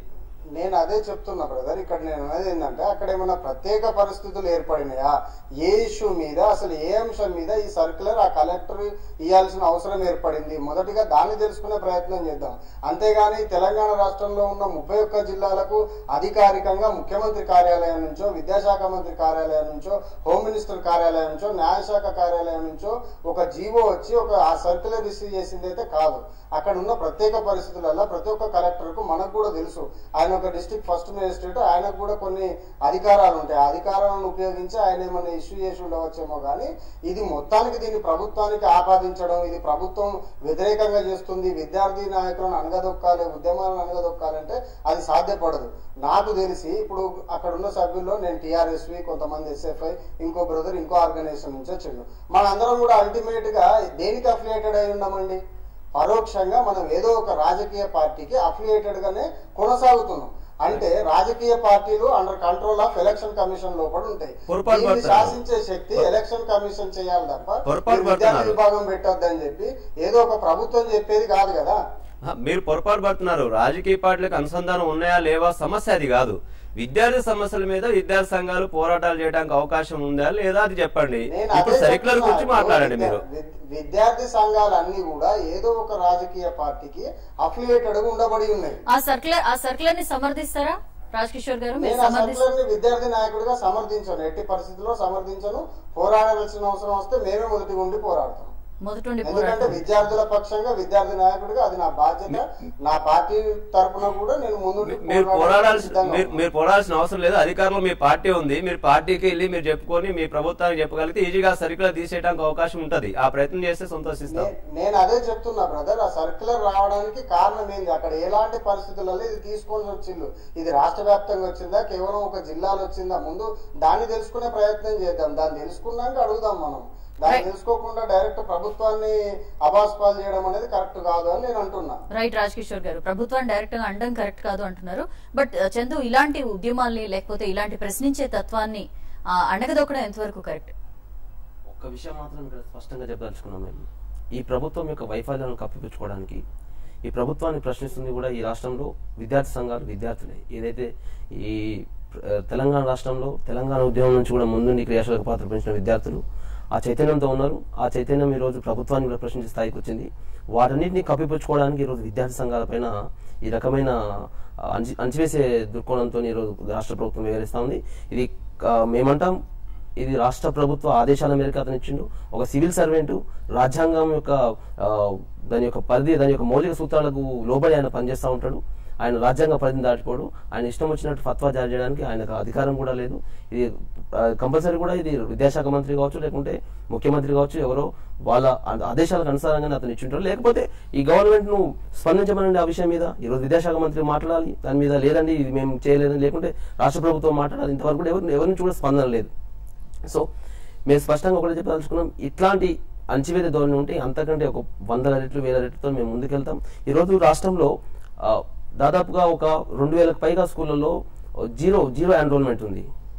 [SPEAKER 5] నేను అదే చెప్తున్నా బ్రదర్ ఇక్కడ నేను అనేది ఏంటంటే అక్కడ ఏమైనా ప్రత్యేక పరిస్థితులు ఏర్పడినాయా ఏ ఇష్యూ మీద అసలు ఏ అంశం మీద ఈ సర్క్యులర్ ఆ కలెక్టర్ ఇవ్వాల్సిన అవసరం ఏర్పడింది మొదటిగా దాన్ని తెలుసుకునే ప్రయత్నం చేద్దాం అంతేగాని తెలంగాణ రాష్ట్రంలో ఉన్న ముప్పై ఒక్క జిల్లాలకు అధికారికంగా ముఖ్యమంత్రి కార్యాలయం నుంచో విద్యాశాఖ మంత్రి కార్యాలయం నుంచో హోమ్ మినిస్టర్ కార్యాలయం నుంచో న్యాయశాఖ కార్యాలయం నుంచో ఒక జీవో వచ్చి ఒక ఆ సర్క్యులర్ ఇష్యూ చేసింది అయితే కాదు అక్కడ ఉన్న ప్రత్యేక పరిస్థితులలో ప్రతి ఒక్క కలెక్టర్ కు మనకు కూడా తెలుసు ఆయన ఒక డిస్ట్రిక్ట్ ఫస్ట్ మేజిస్ట్రేట్ ఆయనకు కూడా కొన్ని అధికారాలు ఉంటాయి ఆ అధికారాలను ఉపయోగించి ఆయన ఏమైనా ఇష్యూ చేసి ఉండవచ్చేమో కానీ ఇది మొత్తానికి దీన్ని ప్రభుత్వానికి ఆపాదించడం ఇది ప్రభుత్వం వ్యతిరేకంగా చేస్తుంది విద్యార్థి నాయకులను అనగదొక్కాలి ఉద్యమాలను అనగదొక్కాలంటే అది సాధ్యపడదు నాకు తెలిసి ఇప్పుడు అక్కడ ఉన్న సభ్యుల్లో నేను టిఆర్ఎస్వి కొంతమంది ఎస్ఎఫ్ఐ ఇంకో బ్రదర్ ఇంకో ఆర్గనైజేషన్ నుంచి వచ్చిండు మనందరం కూడా అల్టిమేట్ గా దేనికి అఫిలియేటెడ్ అయి ఉన్నామండి పరోక్షంగా మనం ఏదో ఒక రాజకీయ పార్టీకి అఫిలియేటెడ్ గానే కొనసాగుతున్నాం అంటే రాజకీయ పార్టీలు under control of election commission లోపల ఉంటాయి
[SPEAKER 4] పొరపాటు
[SPEAKER 5] దీన్ని
[SPEAKER 4] పడుతున్నారు.
[SPEAKER 5] శాసించే శక్తి ఎలక్షన్ కమిషన్ చేయాలి తప్ప
[SPEAKER 4] పొరపాటు
[SPEAKER 5] మీరు విద్యార్థి
[SPEAKER 4] పడుతున్నారు.
[SPEAKER 5] విభాగం పెట్టొద్దని చెప్పి ఏదో ఒక ప్రభుత్వం చెప్పేది కాదు కదా
[SPEAKER 4] ఆ, మీరు పొరపాటు పడుతున్నారు రాజకీయ పార్టీలకు అనుసంధానం ఉన్నాయా లేవా సమస్య అది కాదు విద్యార్థి సమస్యల మీద విద్యార్థి సంఘాలు పోరాటాలు చేయడానికి అవకాశం ఉందా లేదా అది చెప్పండి
[SPEAKER 5] నేను
[SPEAKER 4] ఇప్పుడు
[SPEAKER 5] అదే
[SPEAKER 4] సర్క్యులర్
[SPEAKER 5] చెప్తున్నా.
[SPEAKER 4] గురించి మాట్లాడండి
[SPEAKER 5] విద్యా-
[SPEAKER 4] మీరు
[SPEAKER 5] విద్- విద్యార్థి సంఘాలన్నీ కూడా ఏదో ఒక రాజకీయ పార్టీకి అఫిలియేటెడ్ గా ఉండబడి ఉన్నాయి
[SPEAKER 1] ఆ సర్క్యులర్ ఆ సర్క్యులర్ ని సమర్థిస్తారా రాజ్ కిషోర్ గారు మీరు
[SPEAKER 5] నేను ఆ
[SPEAKER 1] సమర్థిస్తారు
[SPEAKER 5] సర్కులర్ ని విద్యార్థి నాయకుడిగా సమర్థించను ఎట్టి పరిస్థితుల్లో సమర్థించను పోరాడవలసిన అవసరం వస్తే మేమే మొదటి ఉండి పోరాడతాం
[SPEAKER 1] మొదటి నుండి
[SPEAKER 5] ఎందుకంటే
[SPEAKER 1] పోరాటం
[SPEAKER 5] విద్యార్థుల పక్షంగా విద్యార్థి నాయకుడిగా అది నా బాధ్యత నా పార్టీ తరపున కూడా నేను ముందు
[SPEAKER 4] మీరు పోరాడాల్సిన మీరు మీరు పోరాడాల్సిన అవసరం లేదు అధికారంలో మీ పార్టీ ఉంది మీరు పార్టీకి వెళ్ళి మీరు చెప్పుకొని మీ ప్రభుత్వానికి చెప్పగలిగితే ఈజీగా సర్క్యులర్ తీసేయడానికి అవకాశం ఉంటది ఆ ప్రయత్నం చేస్తే సంతోషిస్తాం
[SPEAKER 5] నే- నేను అదే చెప్తున్నా బ్రదర్ ఆ సర్క్యులర్ రావడానికి కారణం ఏంది అక్కడ ఎలాంటి పరిస్థితులలో ఇది తీసుకొని వచ్చిండు ఇది రాష్ట్ర వ్యాప్తంగా వచ్చిందా కేవలం ఒక జిల్లాలో వచ్చిందా ముందు దాన్ని తెలుసుకునే ప్రయత్నం చేద్దాం దాన్ని తెలుసుకున్నాక అడుగుదాం మనం దాన్ని
[SPEAKER 1] Right.
[SPEAKER 5] తెలుసుకోకుండా డైరెక్ట్ ప్రభుత్వాన్ని అబాస్పాలు చేయడం అనేది కరెక్ట్ కాదు అని నేను అంటున్నా
[SPEAKER 1] రైట్ రాజ్ కిషోర్ గారు ప్రభుత్వాన్ని డైరెక్ట్ గా అండం కరెక్ట్ కాదు అంటున్నారు బట్ ఆ, చందు ఇలాంటి ఉద్యమాల్ని లేకపోతే ఇలాంటి ప్రశ్నించే తత్వాన్ని ఆ, అణగదొక్కడం ఎంతవరకు కరెక్ట్
[SPEAKER 3] ఒక్క విషయం మాత్రం ఇక్కడ స్పష్టంగా చెప్పదలుచుకున్నాం మేము ఈ ప్రభుత్వం యొక్క వైఫల్యాలను కప్పిపుచ్చుకోవడానికి ఈ ప్రభుత్వాన్ని ప్రశ్నిస్తుంది కూడా ఈ రాష్ట్రంలో విద్యార్థి సంఘాలు విద్యార్థులే ఏదైతే ఈ ఆ, తెలంగాణ రాష్ట్రంలో తెలంగాణ ఉద్యమం నుంచి కూడా ముందుండి క్రియాశీలక పాత్ర పెంచిన విద్యార్థులు ఆ చైతన్యంతో ఉన్నారు ఆ చైతన్యం ఈ రోజు ప్రభుత్వాన్ని కూడా ప్రశ్నించే స్థాయికి వచ్చింది వాటన్నిటిని కప్పిపుచ్చుకోవడానికి ఈరోజు విద్యార్థి సంఘాలపైన ఈ రకమైన ఆ, అంచి అంచివేసే దృక్కోణంతో ఈరోజు రాష్ట్ర ప్రభుత్వం వ్యవహరిస్తా ఉంది ఇది ఆ, మేమంటాం ఇది రాష్ట్ర ప్రభుత్వ ఆదేశాల మేరకు అతను ఇచ్చిండు ఒక సివిల్ సర్వెంట్ రాజ్యాంగం యొక్క ఆ, దాని యొక్క పరిధి దాని యొక్క మౌలిక సూత్రాలకు లోబడి ఆయన పనిచేస్తూ ఉంటాడు ఆయన రాజ్యాంగ పరిధిని దాటిపోడు ఆయన ఇష్టం వచ్చినట్టు ఫత్వా జారీ చేయడానికి ఆయనకు అధికారం కూడా లేదు ఇది కంపల్సరీ కూడా ఇది విద్యాశాఖ మంత్రి కావచ్చు లేకుంటే ముఖ్యమంత్రి కావచ్చు ఎవరో వాళ్ళ ఆ- ఆదేశాలకు అనుసారంగానే అతను ఇచ్చింటారు లేకపోతే ఈ గవర్నమెంట్ ను స్పందించమనండి ఆ విషయం మీద ఈరోజు విద్యాశాఖ మంత్రి మాట్లాడాలి దాని మీద లేదండి ఇది మేము చేయలేదని లేకుంటే రాష్ట్ర ప్రభుత్వం మాట్లాడాలి ఇంతవరకు కూడా ఎవరు ఎవరి నుంచి కూడా స్పందన లేదు సో మేము స్పష్టంగా ఒకటి చెప్పదలుచుకున్నాం ఇట్లాంటి అంచివేత ధోరణి ఉంటే అంతకంటే ఒక వందల రెట్లు వేల రెట్లతో మేము ముందుకెళ్తాం ఈరోజు రాష్ట్రంలో ఆ, దాదాపుగా ఒక రెండు వేలకు పైగా స్కూళ్ళలో జీరో జీరో ఎన్రోల్మెంట్ ఉంది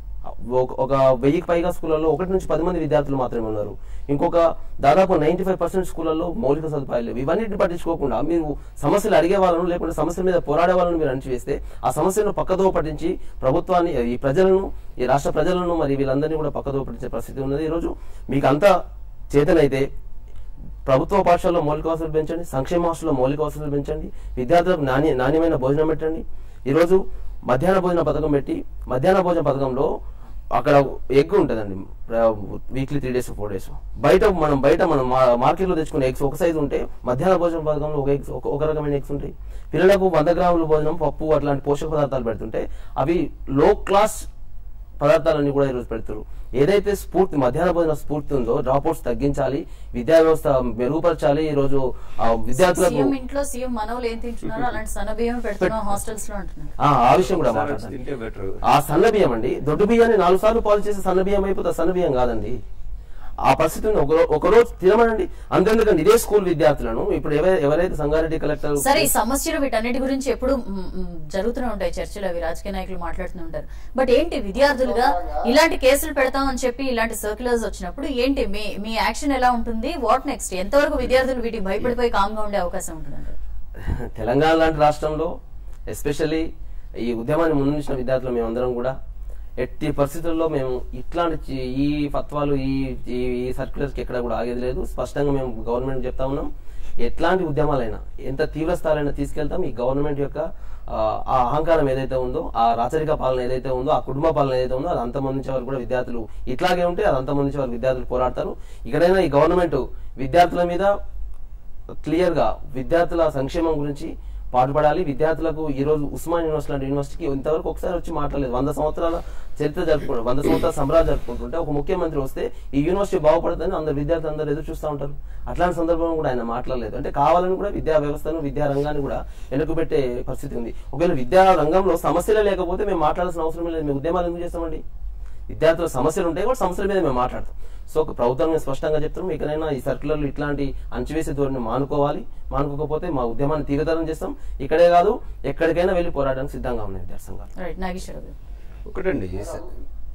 [SPEAKER 3] ఒక- ఒక వెయ్యికి పైగా స్కూళ్ళలో ఒకటి నుంచి పది మంది విద్యార్థులు మాత్రమే ఉన్నారు ఇంకొక దాదాపు నైన్టీ ఫైవ్ పర్సెంట్ స్కూళ్ళలో మౌలిక సదుపాయాలు లేవు ఇవన్నిటిని పట్టించుకోకుండా మీరు సమస్యలు అడిగే వాళ్ళను లేకుంటే సమస్యల మీద పోరాడే వాళ్ళను మీరు అణచివేస్తే ఆ సమస్యను పక్కదో పట్టించి ప్రభుత్వాన్ని ఈ ప్రజలను ఈ రాష్ట్ర ప్రజలను మరి వీళ్ళందరినీ కూడా పక్కదో పట్టించే పరిస్థితి ఉన్నది ఈరోజు మీకు అంతా చేతనైతే ప్రభుత్వ పాఠశాలలో మౌలిక వసతులు పెంచండి సంక్షేమ హాస్టల్లో మౌలిక వసతులు పెంచండి విద్యార్థులకు నాణ్య నాణ్యమైన భోజనం పెట్టండి ఈరోజు మధ్యాహ్న భోజన పథకం పెట్టి మధ్యాహ్న భోజన పథకంలో అక్కడ ఎగ్ ఉంటుందండి weekly three days four days బయట మనం బయట మనం మా- మార్కెట్లో తెచ్చుకునే ఎగ్స్ ఒక సైజు ఉంటే మధ్యాహ్న భోజన పథకంలో ఒక ఎగ్స్ ఒక- ఒక రకమైన ఎగ్స్ ఉంటాయి పిల్లలకు వంద గ్రాముల భోజనం పప్పు అట్లాంటి పోషక పదార్థాలు పెడుతుంటే అవి లో క్లాస్ పదార్థాలన్నీ కూడా ఈరోజు పెడతారు ఏదైతే స్ఫూర్తి మధ్యాహ్న భోజన స్ఫూర్తి ఉందో డ్రాప్ అవుట్స్ తగ్గించాలి విద్యా వ్యవస్థ మెరుగుపరచాలి ఈ రోజు ఆ విద్యార్థులకు
[SPEAKER 1] సీఎం ఇంట్లో సీఎం మనవలు ఏం తింటున్నారో అలాంటి సన్నబియ్యం పెడుతున్నాం హాస్టల్స్ లో అంటున్నారు
[SPEAKER 3] ఆ ఆ విషయం కూడా
[SPEAKER 4] ఒకసారి
[SPEAKER 3] మాట్లాడాలి
[SPEAKER 4] తింటే బెటర్
[SPEAKER 3] ఆ సన్న బియ్యం అండి దొడ్డు బియ్యాన్ని నాలుగు సార్లు పాలు చేసి సన్న బియ్యం అయిపోతే సన్న బియ్యం కాదండి ఆ పరిస్థితిని ఒక రో- ఒక రోజు తినమనండి అంతేందుకండి ఇదే స్కూల్ విద్యార్థులను ఇప్పుడు ఎవై- ఎవరైతే సంగారెడ్డి కలెక్టర్
[SPEAKER 1] సరే ఈ సమస్యలు వీటన్నిటి గురించి ఎప్పుడు మ్, మ్, జరుగుతూనే ఉంటాయి చర్చలు అవి రాజకీయ నాయకులు మాట్లాడుతూ ఉంటారు బట్ ఏంటి విద్యార్థులుగా ఇలాంటి కేసులు పెడతామని చెప్పి ఇలాంటి సర్క్యులర్స్ వచ్చినప్పుడు ఏంటి మీ మీ యాక్షన్ ఎలా ఉంటుంది వాట్ నెక్స్ట్ ఎంతవరకు విద్యార్థులు వీటికి భయపడిపోయి కామ్గా ఉండే అవకాశం ఉంటుంది
[SPEAKER 3] తెలంగాణ లాంటి రాష్ట్రంలో ఎస్పెషల్లీ ఈ ఉద్యమాన్ని ముందుంచిన విద్యార్థులు మేమందరం కూడా ఎట్టి పరిస్థితుల్లో మేము ఇట్లాంటి చి- ఈ ఫత్వాలు ఈ ఈ ఈ సర్క్యులర్స్కి ఎక్కడ కూడా ఆగేది లేదు స్పష్టంగా మేము గవర్నమెంట్ చెప్తా ఉన్నాం ఎట్లాంటి ఉద్యమాలైనా ఎంత తీవ్ర స్థాయిలైనా తీసుకెళ్తాం ఈ గవర్నమెంట్ యొక్క ఆ, ఆ అహంకారం ఏదైతే ఉందో ఆ రాచరిక పాలన ఏదైతే ఉందో ఆ కుటుంబ పాలన ఏదైతే ఉందో అది అంతమందించే వరకు కూడా విద్యార్థులు ఇట్లాగే ఉంటే అది అంతమందించే వరకు విద్యార్థులు పోరాడతారు ఇక్కడైనా ఈ గవర్నమెంట్ విద్యార్థుల మీద క్లియర్ గా విద్యార్థుల సంక్షేమం గురించి పాటుపడాలి విద్యార్థులకు ఈ రోజు ఉస్మాన్ యూనివర్సిటీ లాంటి యూనివర్సిటీకి ఇంతవరకు ఒకసారి వచ్చి మాట్లాడలేదు వంద సంవత్సరాల చరిత్ర జరుపుకుంటారు వంద సంవత్సరాల సంబరాలు జరుపుకుంటుంటే ఒక ముఖ్యమంత్రి వస్తే ఈ యూనివర్సిటీ బాగుపడుతుందని అందరు విద్యార్థులు అందరూ ఎదురు చూస్తూ ఉంటారు అట్లాంటి సందర్భంలో కూడా ఆయన మాట్లాడలేదు అంటే కావాలని కూడా విద్యా వ్యవస్థను విద్యా రంగాన్ని కూడా వెనుకబెట్టే పరిస్థితి ఉంది ఒకవేళ విద్యా రంగంలో సమస్యలే లేకపోతే మేము మాట్లాడాల్సిన అవసరం లేదు మేము ఉద్యమాలు ఎందుకు చేస్తామండి విద్యార్థుల సమస్యలు ఉంటాయి కూడా సమస్యల మీద మేము మాట్లాడతాం సో ఒక ప్రభుత్వం మేము స్పష్టంగా చెప్తున్నాం ఇకనైనా ఈ సర్కులర్లు ఇట్లాంటి అంచువేసే ధోరణి మానుకోవాలి మానుకోకపోతే మా ఉద్యమాన్ని తీవ్రతరం చేస్తాం ఇక్కడే కాదు ఎక్కడికైనా వెళ్ళి పోరాడడానికి సిద్ధంగా ఉన్నాయి విద్యార్థి సంఘాలు
[SPEAKER 1] రైట్ నాగేశ్వర గారు
[SPEAKER 4] ఒకటండి ఈ స-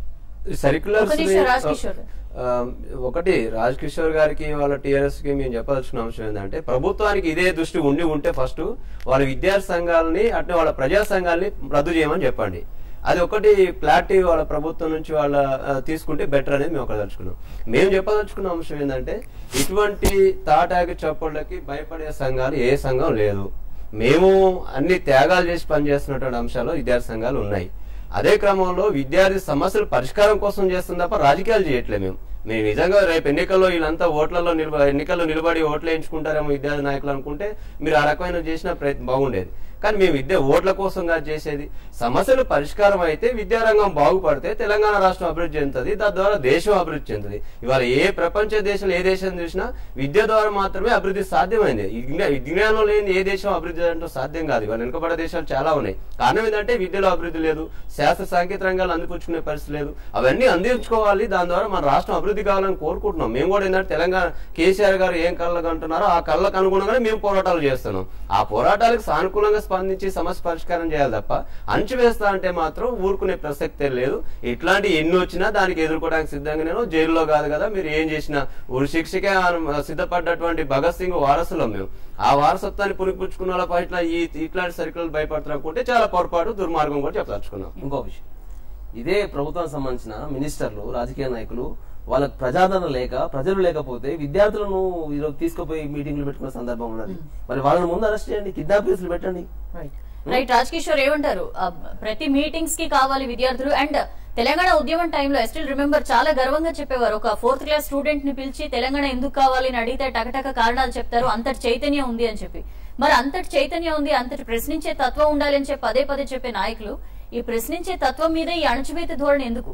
[SPEAKER 4] ఈ సర్క్యులర్స్
[SPEAKER 1] ఒక నిమిషం, రాజ్ కిషోర్.
[SPEAKER 4] ఆ, ఒకటి రాజ్ కిషోర్ గారికి వాళ్ళ టిఆర్ఎస్ కి మేము చెప్పాల్సిన అంశం ఏంటంటే ప్రభుత్వానికి ఇదే దృష్టి ఉండి ఉంటే ఫస్ట్ వాళ్ళ విద్యార్థి సంఘాలని అట్నే వాళ్ళ ప్రజా సంఘాలని రద్దు చేయమని చెప్పండి అది ఒకటి క్లారిటీ వాళ్ళ ప్రభుత్వం నుంచి వాళ్ళ ఆ, తీసుకుంటే బెటర్ అనేది మేము ఒకటి తలుచుకున్నాం మేము చెప్పదలుచుకున్న అంశం ఏంటంటే ఇటువంటి తాటాకి చప్పుళ్ళకి భయపడే సంఘాలు ఏ సంఘం లేదు మేము అన్ని త్యాగాలు చేసి పనిచేస్తున్నటువంటి అంశాలు విద్యార్థి సంఘాలు ఉన్నాయి అదే క్రమంలో విద్యార్థి సమస్యల పరిష్కారం కోసం చేస్తుంది తప్ప రాజకీయాలు చేయట్లేదు మేము మేము నిజంగా రేపు ఎన్నికల్లో వీళ్ళంతా ఓట్లలో నిలబ ఎన్నికల్లో నిలబడి ఓట్లు వేయించుకుంటారేమో విద్యార్థి నాయకులు అనుకుంటే మీరు ఆ రకమైన చేసిన ప్రయత్నం బాగుండేది కానీ మేము విద్య ఓట్ల కోసం కాదు చేసేది సమస్యలు పరిష్కారం అయితే విద్యారంగం బాగుపడితే తెలంగాణ రాష్ట్రం అభివృద్ధి చెందుతుంది తద్వారా దేశం అభివృద్ధి చెందుతుంది ఇవాళ ఏ ప్రపంచ దేశంలో ఏ దేశం చూసినా విద్య ద్వారా మాత్రమే అభివృద్ధి సాధ్యమైంది ఈ విజ్ఞా- విజ్ఞానం లేని ఏ దేశం అభివృద్ధి అంటే సాధ్యం కాదు ఇవాళ వెనుకబడే దేశాలు చాలా ఉన్నాయి కారణం ఏంటంటే విద్యలో అభివృద్ధి లేదు శాస్త్ర సాంకేతిక రంగాలు అందిపుచ్చుకునే పరిస్థితి లేదు అవన్నీ అందించుకోవాలి దాని ద్వారా మన రాష్ట్రం అభివృద్ధి కావాలని కోరుకుంటున్నాం మేము కూడా ఏంటంటే తెలంగాణ కేసీఆర్ గారు ఏం కళ్ళకు అంటున్నారో ఆ కళ్ళకు అనుగుణంగానే మేము పోరాటాలు చేస్తున్నాం ఆ పోరాటాలకు సానుకూలంగా స్పందించి సమస్య పరిష్కారం చేయాలి తప్ప అంచువేస్తా అంటే మాత్రం ఊరుకునే ప్రసక్తే లేదు ఇట్లాంటి ఎన్ని వచ్చినా దానికి ఎదుర్కోవడానికి సిద్ధంగా నేను జైల్లో కాదు కదా మీరు ఏం చేసినా ఉరి శిక్షకే ఆ సిద్ధపడ్డటువంటి భగత్ సింగ్ వారసులం మేము ఆ వారసత్వాన్ని పునిపుచ్చుకున్న వాళ్ళ పట్ల ఈ ఇట్లాంటి సర్కిల్ భయపడుతున్నకుంటే చాలా పొరపాటు దుర్మార్గం కూడా చెప్పదలుచుకున్నాం
[SPEAKER 3] ఇంకో విషయం ఇదే ప్రభుత్వానికి సంబంధించిన మినిస్టర్లు రాజకీయ నాయకులు వాళ్ళకి ప్రజాదరణ లేక ప్రజలు లేకపోతే విద్యార్థులను ఈరోజు తీసుకుపోయి మీటింగ్లు పెట్టుకున్న సందర్భం ఉన్నది మరి వాళ్ళని ముందు అరెస్ట్ చేయండి కిడ్నాప్ కేసులు పెట్టండి
[SPEAKER 1] రైట్ రైట్ రాజ్ కిషోర్ ఏమంటారు ఆ, ప్రతి మీటింగ్స్ కి కావాలి విద్యార్థులు అండ్ తెలంగాణ ఉద్యమం టైంలో స్టిల్ రిమెంబర్ చాలా గర్వంగా చెప్పేవారు ఒక ఫోర్త్ క్లాస్ స్టూడెంట్ ని పిలిచి తెలంగాణ ఎందుకు కావాలి అని అడిగితే టకటక కారణాలు చెప్తారు అంతటి చైతన్యం ఉంది అని చెప్పి మరి అంతటి చైతన్యం ఉంది అంతటి ప్రశ్నించే తత్వం ఉండాలి అని చెప్పి పదే పదే చెప్పే నాయకులు ఈ ప్రశ్నించే తత్వం మీద ఈ అణచివేత ధోరణి ఎందుకు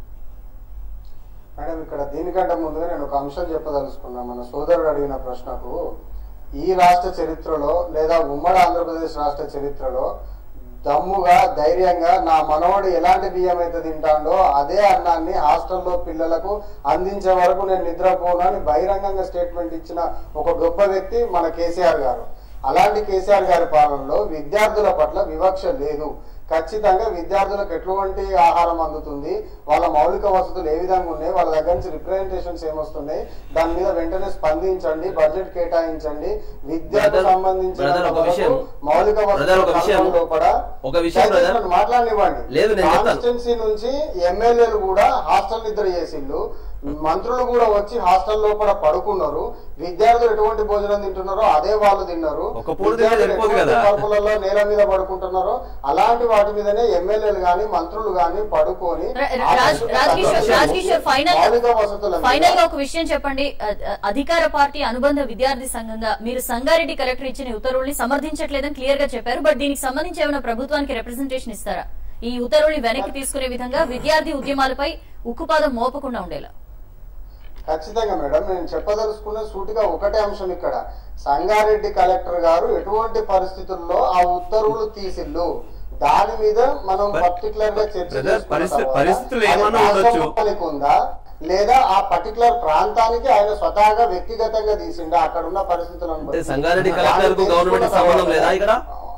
[SPEAKER 5] మేడం ఇక్కడ దీనికంటే ముందుగా నేను ఒక అంశం చెప్పదలుచుకున్నా మన సోదరుడు అడిగిన ప్రశ్నకు ఈ రాష్ట్ర చరిత్రలో లేదా ఉమ్మడి ఆంధ్రప్రదేశ్ రాష్ట్ర చరిత్రలో దమ్ముగా ధైర్యంగా నా మనవడు ఎలాంటి బియ్యం అయితే తింటాడో అదే అన్నాన్ని హాస్టల్లో పిల్లలకు అందించే వరకు నేను నిద్రపోను అని బహిరంగంగా స్టేట్మెంట్ ఇచ్చిన ఒక గొప్ప వ్యక్తి మన కేసీఆర్ గారు అలాంటి కేసీఆర్ గారి పాలనలో విద్యార్థుల పట్ల వివక్ష లేదు ఖచ్చితంగా విద్యార్థులకు ఎటువంటి ఆహారం అందుతుంది వాళ్ళ మౌలిక వసతులు ఏ విధంగా ఉన్నాయి వాళ్ళ దగ్గర నుంచి రిప్రజెంటేషన్స్ ఏమొస్తున్నాయి దాని మీద వెంటనే స్పందించండి బడ్జెట్ కేటాయించండి విద్యకు
[SPEAKER 3] Brother,
[SPEAKER 5] సంబంధించిన
[SPEAKER 3] brother, ఒక
[SPEAKER 5] వరకు
[SPEAKER 3] విషయం.
[SPEAKER 5] మౌలిక
[SPEAKER 3] Brother, ఒక విషయం.
[SPEAKER 5] వసతుల లోపల
[SPEAKER 3] ఒక విషయం, brother.
[SPEAKER 5] దయచేసి నన్ను మాట్లాడనివ్వండి
[SPEAKER 3] లేదు, నేను చెప్తాను.
[SPEAKER 5] కాన్స్టిట్యున్సీ నుంచి ఎమ్మెల్యేలు కూడా హాస్టల్ నిద్ర చేసిండ్రు మంత్రులు కూడా వచ్చి హాస్టల్ లోపల పడుకున్నారు విద్యార్థులు ఎటువంటి భోజనం తింటున్నారో అదే వాళ్ళు తిన్నారు
[SPEAKER 4] ఒక పూట తింటే
[SPEAKER 5] విద్యార్థులు
[SPEAKER 4] సరిపోదు
[SPEAKER 5] ఎటువంటి
[SPEAKER 4] కదా.
[SPEAKER 5] పరుపులలో నేల మీద పడుకుంటున్నారో అలాంటి వాటి మీదనే ఎమ్మెల్యేలు గాని మంత్రులు గాని పడుకొని
[SPEAKER 1] రా- రా- రాజ్ రాజ్ కిషోర్ రాజ్ కిషోర్ ఫైనల్
[SPEAKER 5] మౌలిక వసతుల మీద
[SPEAKER 1] ఫైనల్ గా ఒక విషయం చెప్పండి అ- అ- అధికార పార్టీ అనుబంధ విద్యార్థి సంఘంగా మీరు సంగారెడ్డి కలెక్టర్ ఇచ్చిన ఉత్తర్వుల్ని సమర్థించట్లేదని క్లియర్ గా చెప్పారు బట్ దీనికి సంబంధించి ఏమైనా ప్రభుత్వానికి రిప్రజెంటేషన్ ఇస్తారా ఈ ఉత్తర్వుల్ని వెనక్కి తీసుకునే విధంగా విద్యార్థి ఉద్యమాలపై ఉక్కుపాదం మోపకుండా ఉండేలా
[SPEAKER 5] ఖచ్చితంగా మేడం నేను చెప్పదలుచుకున్న సూటిగా ఒకటే అంశం ఇక్కడ సంగారెడ్డి కలెక్టర్ గారు ఎటువంటి పరిస్థితుల్లో ఆ ఉత్తర్వులు తీసిల్లు దాని మీద మనం
[SPEAKER 4] But-
[SPEAKER 5] పర్టికులర్ గా చర్చ
[SPEAKER 4] Brother,
[SPEAKER 5] చేసుకున్న
[SPEAKER 4] పరిస్థితి-
[SPEAKER 5] తర్వాత
[SPEAKER 4] పరిస్థితులు
[SPEAKER 5] అది
[SPEAKER 4] ఏమన్నా ఉండొచ్చు.
[SPEAKER 5] వాస్తవానికి ఉందా లేదా ఆ పర్టికులర్ ప్రాంతానికి ఆయన స్వతహాగా వ్యక్తిగతంగా తీసిండా అక్కడ ఉన్న పరిస్థితులను
[SPEAKER 3] అంటే
[SPEAKER 5] బట్టి.
[SPEAKER 3] సంగారెడ్డి
[SPEAKER 5] దాన్ని
[SPEAKER 3] కలెక్టర్ కు
[SPEAKER 5] తెలుసుకున్న
[SPEAKER 3] గవర్నమెంట్ సంబంధం
[SPEAKER 5] తర్వాత-
[SPEAKER 3] లేదా ఇక్కడ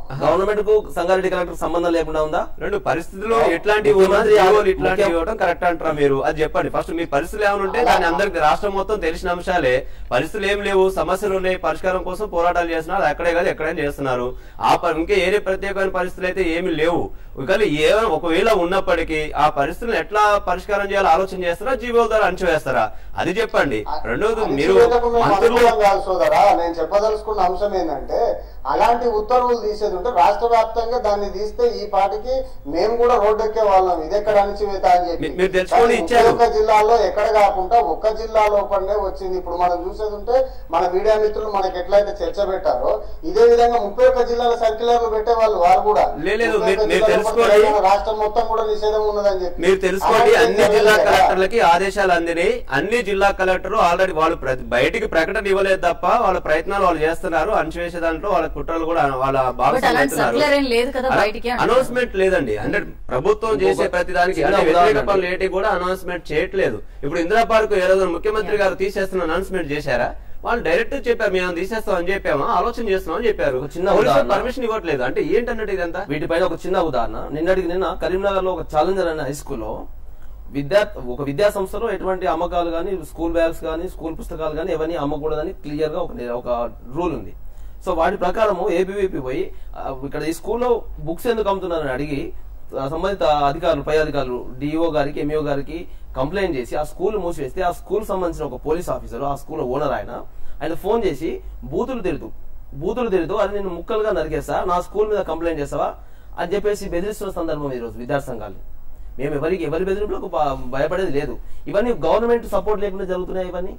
[SPEAKER 3] గవర్నమెంట్ కు సంగారెడ్డి కలెక్టర్ సంబంధం లేకుండా ఉందా
[SPEAKER 4] రెండు పరిస్థితులు ఎట్లాంటివి ఉన్నా
[SPEAKER 3] ముఖ్యమంత్రి
[SPEAKER 4] జీవోలు ఇట్లాంటివి
[SPEAKER 3] ముఖ్య-
[SPEAKER 4] ఇవ్వడం కరెక్ట్ అంటారా మీరు అది చెప్పండి ఫస్ట్ మీ పరిస్థితులు ఏమైనా ఉంటే దాని అందరికి రాష్ట్రం మొత్తం తెలిసిన అంశాలే పరిస్థితులు ఏం లేవు సమస్యలు ఉన్నాయి పరిష్కారం కోసం పోరాటాలు చేస్తున్నారు అది అక్కడే కాదు ఎక్కడైనా చేస్తున్నారు ఆ ప- ఇంకా ఏరే ప్రత్యేకమైన పరిస్థితులు అయితే ఏమి లేవు ఒకవేళ ఏ ఒకవేళ ఉన్నప్పటికీ ఆ పరిస్థితులను ఎట్లా పరిష్కారం చేయాలో ఆలోచన చేస్తారా జీవోల ద్వారా అణచివేస్తారా అది చెప్పండి రెండోది మీరు
[SPEAKER 5] అణచివేతకు మేము
[SPEAKER 4] మంత్రులు
[SPEAKER 5] అనుకూలం కాదు సోదరా నేను చెప్పదలుచుకున్న అంశం ఏంటంటే అలాంటి ఉత్తర్వులు తీసేది ఉంటే రాష్ట్ర వ్యాప్తంగా దాన్ని తీస్తే ఈ పాటికి మేము కూడా రోడ్డు ఎక్కే వాళ్ళం ఇది ఎక్కడ అణచివేత అని చెప్పి
[SPEAKER 4] మీ- మీరు తెలుసుకొని
[SPEAKER 5] కానీ
[SPEAKER 4] ఇచ్చారు.
[SPEAKER 5] ఒక్క జిల్లాలో ఎక్కడ కాకుండా ఒక్క జిల్లా లోపలనే వచ్చింది ఇప్పుడు మనం చూసేది ఉంటే మన మీడియా మిత్రులు మనకి ఎట్లయితే చర్చ పెట్టారో ఇదే విధంగా ముప్పై ఒక్క జిల్లాల సర్క్యులర్లు పెట్టే వాళ్ళు వారు కూడా
[SPEAKER 4] లే- లేదు,
[SPEAKER 5] ముప్పై ఒక్క
[SPEAKER 4] మీరు- మీరు
[SPEAKER 5] జిల్లాల
[SPEAKER 4] తెలుసుకోండి.
[SPEAKER 5] తెలంగాణ రాష్ట్రం మొత్తం కూడా నిషేధం ఉన్నదని చెప్పి
[SPEAKER 4] మీరు తెలుసుకోండి
[SPEAKER 5] అలాంటిది
[SPEAKER 4] అన్ని జిల్లా
[SPEAKER 5] జరగలేదు కదా.
[SPEAKER 4] కలెక్టర్లకి ఆదేశాలు అందినాయి అన్ని జిల్లా కలెక్టర్ ఆల్రెడీ వాళ్ళు ప్రతి- బయటికి ప్రకటన ఇవ్వలేదు తప్ప వాళ్ళ ప్రయత్నాలు వాళ్ళు చేస్తున్నారు అణచివేసే దాంట్లో వాళ్ళ కుట్రలు కూడా వాళ్ళ
[SPEAKER 1] బట్ అలాంటి సర్క్యులర్ ఏం లేదు కదా బయటికి అంటున్నారు.
[SPEAKER 4] అనౌన్స్మెంట్ లేదండి అంటే ప్రభుత్వం చేసే ప్రతి దానికి
[SPEAKER 3] చిన్న
[SPEAKER 4] అంటే వ్యతిరేక
[SPEAKER 3] ఉదాహరణ
[SPEAKER 4] పనులు ఏంటి కూడా అనౌన్స్మెంట్ చేయట్లేదు ఇప్పుడు ఇందిరా పార్క్ ఏ రోజు ముఖ్యమంత్రి గారు తీసేస్తున్న అనౌన్స్మెంట్ చేశారా వాళ్ళు డైరెక్ట్ చెప్పారు మేము తీసేస్తాం అని చెప్పామా ఆలోచన చేస్తున్నాం అని చెప్పారు
[SPEAKER 3] ఒక చిన్న ఉదాహరణ.
[SPEAKER 4] పర్మిషన్ ఇవ్వట్లేదు అంటే ఏంటన్నట్టు ఇదంతా
[SPEAKER 3] వీటిపైన ఒక చిన్న ఉదాహరణ నిన్నటికి నిన్న కరీంనగర్ లో ఒక ఛాలెంజర్ అనే హై స్కూల్లో విద్యా ఒక విద్యా సంస్థలో ఎటువంటి అమ్మకాలు కానీ స్కూల్ బ్యాగ్స్ కానీ స్కూల్ పుస్తకాలు కానీ ఎవరిని అమ్మకూడదని క్లియర్ గా ఒక ఒక రూల్ ఉంది సో వాటి ప్రకారము ఏబీవీపీ పోయి ఆ, ఇక్కడ ఈ స్కూల్లో బుక్స్ ఎందుకు అమ్ముతున్నారని అడిగి ఆ, సంబంధిత అధికారులు పై అధికారులు డిఓ గారికి ఎంఈఓ గారికి కంప్లైంట్ చేసి ఆ స్కూల్ మూసివేస్తే ఆ స్కూల్ సంబంధించిన ఒక పోలీస్ ఆఫీసర్ ఆ స్కూల్ ఓనర్ ఆయన ఆయన ఫోన్ చేసి బూతులు తిడుతూ బూతులు తిడుతూ అది నేను ముక్కలుగా నరికేస్తా నా స్కూల్ మీద కంప్లైంట్ చేస్తావా అని చెప్పేసి బెదిరిస్తున్న సందర్భం ఈ రోజు విద్యార్థి సంఘాలు మేము ఎవరికి ఎవరి బెదిరింపులకు భ- భయపడేది లేదు ఇవన్నీ గవర్నమెంట్ సపోర్ట్ లేకుండా జరుగుతున్నాయి ఇవన్నీ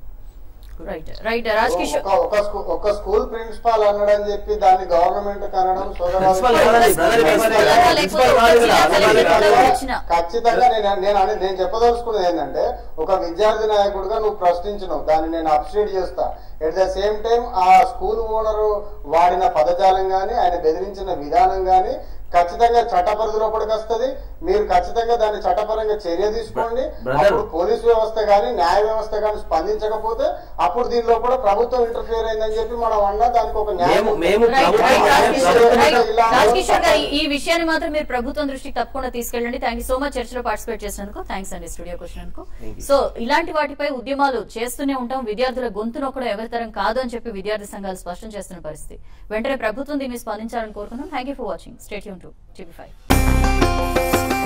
[SPEAKER 1] రైట్ రైట్ రాజ్ కిషోర్
[SPEAKER 5] ఒక- ఒక స్కూ- ఒక స్కూల్ ప్రిన్సిపాల్ అనడం చెప్పి దాన్ని గవర్నమెంట్ కనడం
[SPEAKER 3] ప్రిన్సిపాల్ కాదండి, బ్రదర్ ప్రిన్సిపాల్ కాదు. ప్రిన్సిపాల్ కాదు కదా, అసలు
[SPEAKER 1] కలెక్టర్
[SPEAKER 5] ఖచ్చితంగా నేను నేను అని- నేను చెప్పదలుచుకున్నది ఏంటంటే ఒక విద్యార్థి నాయకుడిగా నువ్వు ప్రశ్నించినావు దాన్ని నేను అప్రిషియేట్ చేస్తా ఎట్ ద సేమ్ టైం ఆ స్కూల్ ఓనరు వాడిన పదజాలం గాని ఆయన బెదిరించిన విధానం గాని ఖచ్చితంగా చట్ట పరిధిలోపడికి వస్తుంది మీరు ఖచ్చితంగా దాన్ని చట్టపరంగా చర్య తీసుకోండి
[SPEAKER 3] బ్రదర్.
[SPEAKER 5] అప్పుడు పోలీస్ వ్యవస్థ గాని న్యాయ వ్యవస్థ గాని స్పందించకపోతే అప్పుడు దీనిలో కూడా ప్రభుత్వం ఇంటర్ఫియర్ అయిందని చెప్పి మనం అన్నా దానికి ఒక న్యాయం
[SPEAKER 3] మేము మేము
[SPEAKER 1] రైట్
[SPEAKER 3] ప్రభుత్వం-
[SPEAKER 1] రైట్ రాజ్
[SPEAKER 3] మేము
[SPEAKER 1] కిషోర్
[SPEAKER 3] ప్రభుత్వం-
[SPEAKER 1] రైట్ రాజ్ కిషోర్ గారు ఈ- ఈ విషయాన్ని మాత్రం మీరు ప్రభుత్వం దృష్టికి తప్పకుండా తీసుకెళ్ళండి థ్యాంక్ యూ సో మచ్ చర్చలో పార్టిసిపేట్ చేసినందుకు థ్యాంక్స్ అండి స్టూడియోకి వచ్చినందుకు
[SPEAKER 3] Thank you.
[SPEAKER 1] సో ఇలాంటి వాటిపై ఉద్యమాలు చేస్తూనే ఉంటాం విద్యార్థుల గొంతు నొక్కడం ఎవరి తరం కాదు అని చెప్పి విద్యార్థి సంఘాలు స్పష్టం చేస్తున్న పరిస్థితి వెంటనే ప్రభుత్వం దీన్ని స్పందించాలని కోరుకున్నాం thank you for watching stay యూన్ టు టీవీ ఫైవ్